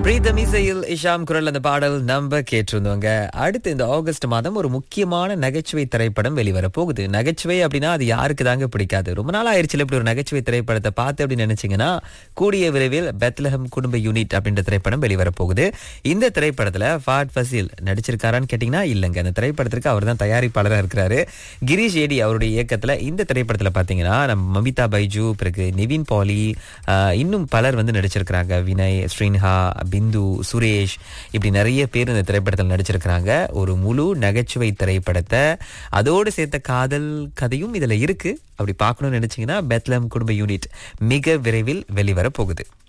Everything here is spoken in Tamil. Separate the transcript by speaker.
Speaker 1: பிரீதம் இசையில் இஷாம் குரல் அந்த பாடல் நம்ம கேட்டிருந்தோங்க அடுத்து இந்த ஆகஸ்ட் மாதம் ஒரு முக்கியமான நகைச்சுவை திரைப்படம் வெளிவர போகுது நகைச்சுவை அப்படின்னா அது யாருக்கு தாங்க பிடிக்காது ரொம்ப நாள் ஆயிடுச்சுல இப்படி ஒரு நகைச்சுவை திரைப்படத்தை பார்த்து அப்படின்னு நினைச்சீங்கன்னா கூடிய விரைவில் பெத்லஹம் குடும்ப யூனிட் அப்படின்ற திரைப்படம் வெளிவர போகுது இந்த திரைப்படத்துல ஃபாட் ஃபசீல் நடிச்சிருக்காரான்னு கேட்டீங்கன்னா இல்லைங்க அந்த திரைப்படத்திற்கு அவர் தான் தயாரிப்பாளராக இருக்கிறாரு கிரீஷ் ஏடி அவருடைய இயக்கத்துல இந்த திரைப்படத்துல பாத்தீங்கன்னா நம்ம மமிதா பைஜு பிறகு நிவின் பாலி ஆஹ், இன்னும் பலர் வந்து நடிச்சிருக்கிறாங்க வினய் ஸ்ரீன்ஹா பிந்து சுரேஷ் இப்படி நிறைய பேர் இந்த திரைப்படத்தில் நடிச்சிருக்கிறாங்க ஒரு முழு நகைச்சுவை திரைப்படத்தை அதோடு சேர்த்த காதல் கதையும் இதுல இருக்கு அப்படி பார்க்கணும்னு நினைச்சீங்கன்னா பெத்லம் குடும்ப யூனிட் மிக விரைவில் வெளிவர போகுது